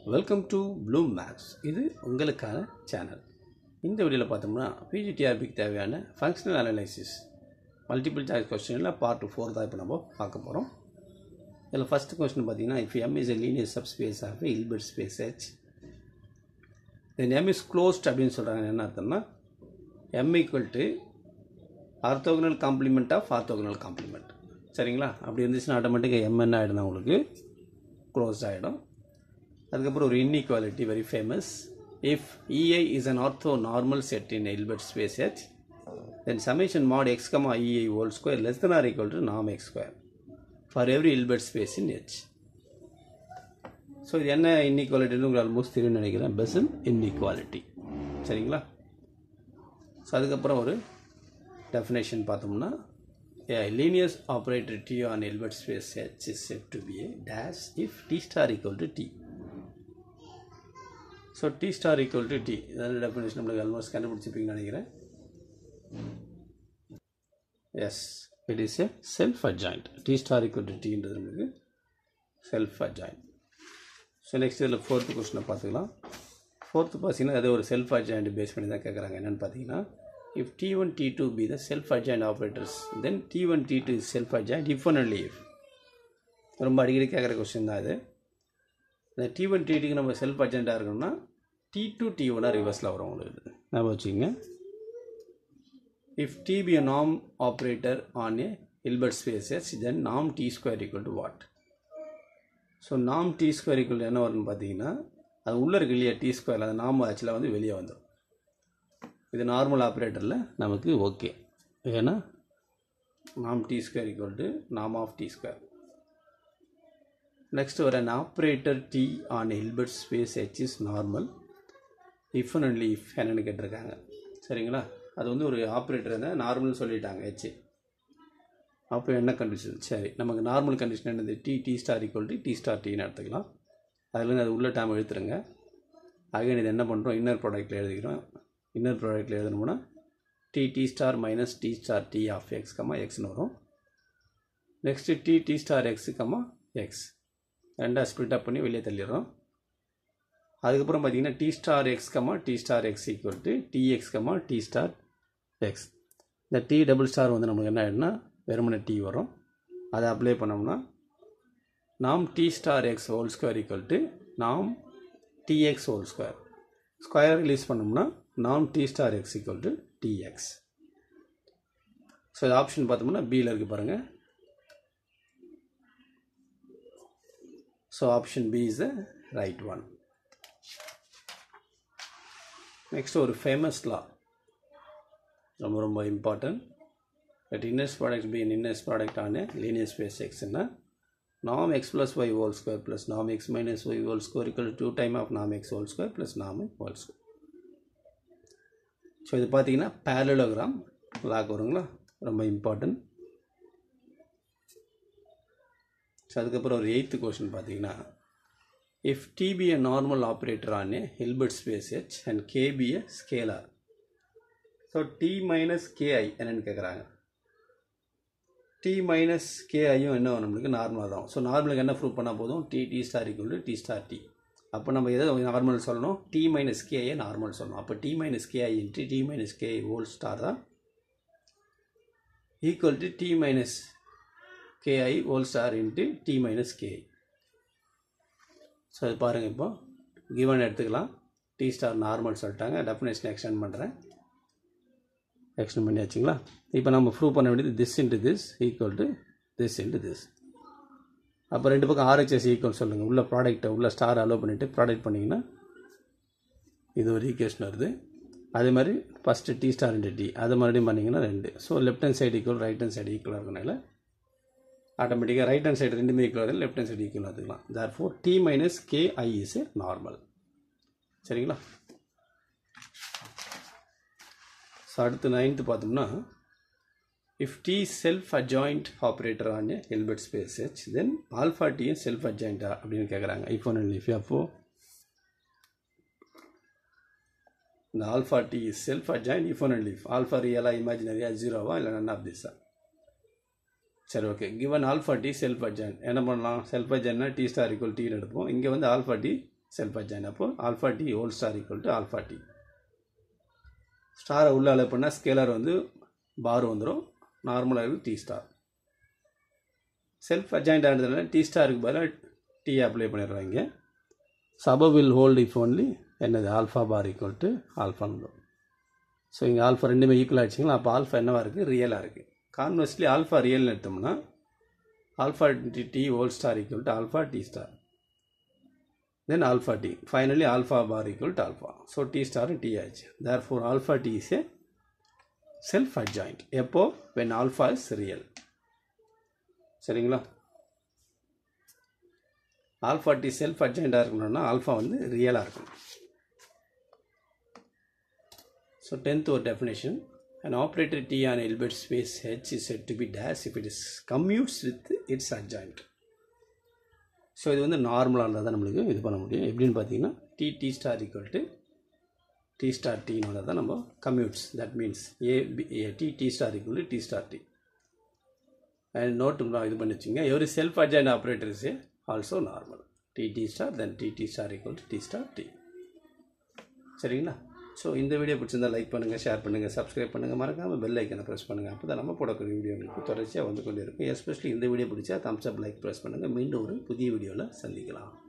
Welcome to Bloom maths இது உங்களுக்கான channel இந்த வீடியோவில் பார்த்தோம்னா பிஜிடிஆர்பிக்கு தேவையான ஃபங்க்ஷனல் அனலைசிஸ் மல்டிபிள் சாய்ஸ் கொஸ்டினில் பார்ட் ஃபோர் தான் இப்போ நம்ம பார்க்க போகிறோம் இதில் ஃபஸ்ட் கொஸ்டின் பார்த்தீங்கன்னா if M is a linear subspace of Hilbert space H then M is closed அப்படின்னு சொல்கிறாங்க என்ன அர்த்தம்னா M equal to orthogonal complement of orthogonal complement சரிங்களா அப்படி இருந்துச்சுன்னா ஆட்டோமேட்டிக்காக எம் என்ன ஆகிடும் உங்களுக்கு க்ளோஸ் ஆகிடும் அதுக்கப்புறம் ஒரு inequality very famous if e i is an ortho normal set in Hilbert space H then summation mod x comma e i whole square less than or equal to நாம் x square for every Hilbert space in H so இது என்ன இன்இக்வாலிட்டின்னு உங்களுக்கு almost தெரியும்னு நினைக்கிறேன் Besant inequality சரிங்களா so அதுக்கப்புறம் ஒரு definition பார்த்தோம்னா a linear operator T on Hilbert space H is said to be a dash if T star equal to T. So T star equal to T இதான் டெஃபினேஷன் நம்மளுக்கு almost கண்டுபிடிச்சிருப்பீங்கன்னு நினைக்கிறேன் yes it is a self adjoint T star equal to டின்றது நம்மளுக்கு self adjoint so next இதில் fourth கொஸ்டினை பார்த்துக்கலாம் fourth பார்த்தீங்கன்னா அது ஒரு செல்ஃப் அட்ஜாயிண்ட் பேஸ் பண்ணி தான் கேட்குறாங்க என்னென்னு பார்த்தீங்கன்னா if T1, T2 be the self-adjoint operators, then T1, T2 is self-adjoint if and only if. ரொம்ப அடிக்கடி கேட்குற கொஸ்டின் தான் இது இந்த டி ஒன் டிடிக்கு நம்ம செல்ஃப் அர்ஜென்ட்டாக இருக்கணும்னா டி டூ டி ஒன்னாக ரிவர்ஸில் வரும் உங்களுக்கு ஞாபகம் வச்சுக்கோங்க இஃப் டி பி அ நாம் operator on a Hilbert spaces தென் நாம் D square equal to what so நாம் டி ஸ்கொயர் ஈக்குவல் என்ன வரும்னு பார்த்தீங்கன்னா அது உள்ளே இருக்கு இல்லையா டி ஸ்கொயர் அந்த நாம் ஆக்சுவலாக வந்து வெளியே வந்துடும் இது நார்மல் ஆப்ரேட்டரில் நமக்கு ஓகே ஏன்னா நாம் டி ஸ்கொயர் ஈக்குவல் டு நாம் ஆஃப் டி ஸ்கொயர் நெக்ஸ்ட் ஒரு an operator D on Hilbert space H is normal if and only if என்னென்னு கேட்டிருக்காங்க சரிங்களா அது வந்து ஒரு ஆப்ரேட்டர் இருந்தால் நார்மல்னு சொல்லிட்டாங்க ஹெச் அப்போ என்ன கண்டிஷன் சரி நமக்கு நார்மல் கண்டிஷன் என்னது T T star equal to T star டின்னு எடுத்துக்கலாம் அதுலேருந்து அது உள்ள டேம் எழுத்துருங்க அகைன் இது என்ன பண்ணுறோம் இன்னர் ப்ராடக்ட்டில் எழுதிக்கிறோம் இன்னர் ப்ராடக்ட்டில் எழுதணும்னா T T star minus T star T of x comma எக்ஸ்னு வரும் next T T star x comma x ரெண்டாக ஸ்ப்ளிட் அப் பண்ணி வெளியே தள்ளிடுறோம் அதுக்கப்புறம் பார்த்தீங்கன்னா T star x comma T star x equal to T x comma T star x இந்த T double star வந்து நமக்கு என்ன ஆகிடும்னா வெறுமனை டி வரும் அதை அப்ளை பண்ணோம்னா நாம் D star X whole square equal to நாம் dx whole square square release பண்ணோம்னா நாம் D star x equal to dx so இது ஆப்ஷன் பார்த்தோம்னா பியில் இருக்குது பாருங்கள் so option B is the right one next ஒரு ஃபேமஸ் லா ரொம்ப ரொம்ப important but inners product B inners product ஆன லீனியர் ஸ்பேஸ் எக்ஸ்னா நாம் X plus Y whole square plus நாம் X minus Y whole square equal two time of நாம் X whole square plus நாம் whole square so இது பார்த்தீங்கன்னா parallelogram lock வருங்களா ரொம்ப important so அதுக்கப்புறம் ஒரு எயித்து கொஷின் பார்த்தீங்கன்னா if T be a normal operator on a Hilbert space H and k be a scalar so T minus k I என்னென்னு கேட்குறாங்க டி மைனஸ் கேஐயும் என்ன நம்மளுக்கு நார்மலாக தான் ஸோ நார்மலுக்கு என்ன ப்ரூவ் பண்ணால் போதும் T T star equal to T star T அப்போ நம்ம எதை நார்மல் சொல்லணும் டி மைனஸ் கேஐ நார்மல் சொல்லணும் அப்போ T minus K I into T minus K I whole star தான் equal to T minus K I whole star into T minus K I so அது பாருங்கள் இப்போ கிவன் எடுத்துக்கலாம் டி ஸ்டார் நார்மல் சொல்லிட்டாங்க டெஃபினேஷன் எக்ஸ்டெண்ட் பண்ணுறேன் எக்ஸ்டெண்ட் பண்ணியாச்சுங்களா இப்போ நம்ம ப்ரூவ் பண்ண வேண்டியது this into this equal to this into this அப்போ ரெண்டு பக்கம் ஆர்ஹெச்எஸ் ஈக்குவல் சொல்லுங்கள் உள்ள ப்ராடக்ட்டை உள்ள ஸ்டார் அலோவ் பண்ணிவிட்டு ப்ராடக்ட் பண்ணிங்கன்னா இது ஒரு ஈக்குவேஷன் வருது அதே மாதிரி first T star into T அது மறுபடியும் பண்ணிங்கன்னா ரெண்டு so left hand side equal right hand side ஈக்குவலாக இருக்கனால ஆட்டோமேட்டிக்காக ரைட் ஹேண்ட் சைடு ரெண்டுமே ஈக்குவல் வருது லெஃப்ட் ஹேண்ட் சைடு ஈக்குவல் எடுத்துக்கலாம் therefore T minus K I is a normal சரிங்களா ஸோ அடுத்து நைன்த்து பார்த்தோம்னா if T self adjoint operator on a Hilbert space H then alpha டியும் self அட்ஜாயிண்டா அப்படின்னு கேட்குறாங்க இப்போ ஒன் இஃப் அப்போ இந்த alpha T is self adjoint if one and if alpha ரியலாக இமேஜினரியா ஜீரோவா இல்லை நன் ஆஃப் திஸா சரி okay given alpha T self adjoint என்ன பண்ணலாம் செல்ஃப் அட்ஜாயின்னா டி ஸ்டார் ஈக்குவல் டின்னு எடுப்போம் இங்கே வந்து ஆல்ஃபா டி செல்ஃப் அட்ஜாயின் அப்போ alpha T whole star equal to alpha T ஸ்டாரை உள்ள அலோவ் பண்ணால் ஸ்கேலர் வந்து பார் வந்துடும் நார்மலாக இருக்கும் டி ஸ்டார் செல்ஃப் அட்ஜாயிண்ட் ஆனதுனால டி ஸ்டாருக்கு பதிலாக டி அப்ளை பண்ணிடுறாங்க சப வில் ஹோல்டு இஃப் ஒன்லி என்னது ஆல்ஃபா பார் ஈக்குவல் டு ஆல்ஃபான்னு வந்துடும் ஸோ இங்கே ஆல்ஃபா ரெண்டுமே ஈக்குவல் ஆகிடுச்சிங்களா அப்போ ஆல்ஃபா என்னவாக இருக்குது ரியலாக இருக்குது கான்வெஸ்ட்லி ஆல்ஃபா ரியல்னு எடுத்தோம்னா alpha T T whole star equal to alpha T star then alpha T finally alpha bar equal to alpha so T star T ஆச்சு therefore alpha T is a self adjoint எப்போ when alpha is real சரிங்களா alpha T self அட்ஜாயிண்டாக இருக்கணும்னா alpha வந்து ரியலாக இருக்கணும் so tenth ஒரு definition an operator T on Hilbert space H is said to be dash if it is commutes with its adjoint so இது வந்து நார்மலாக இருந்தால் தான் நம்மளுக்கு இது பண்ண முடியும் எப்படின்னு பார்த்தீங்கன்னா T T star equal to T star டின்னு வந்தால் தான் நம்ம commutes that means A B T T star equal to T star T and note இது பண்ணி வச்சுங்க every self adjoint operator is a also normal T T star then T T star equal to T star T சரிங்களா so இந்த video பிடிச்சிருந்தா like பண்ணுங்கள் share பண்ணுங்கள் subscribe பண்ணுங்கள் மறக்காமல் பெல் ஐக்கனை ப்ரெஸ் பண்ணுங்கள் அப்போ தான் நம்ம போடக்கூடிய வீடியோ உங்களுக்கு தொடர்ச்சியாக வந்து கொண்டே இருக்கும் எஸ்பெஷலி இந்த வீடியோ பிடிச்சா தம்ஸ் அப் லைக் ப்ரெஸ் பண்ணுங்கள் மீண்டும் ஒரு புதிய வீடியோவில் சந்திக்கலாம்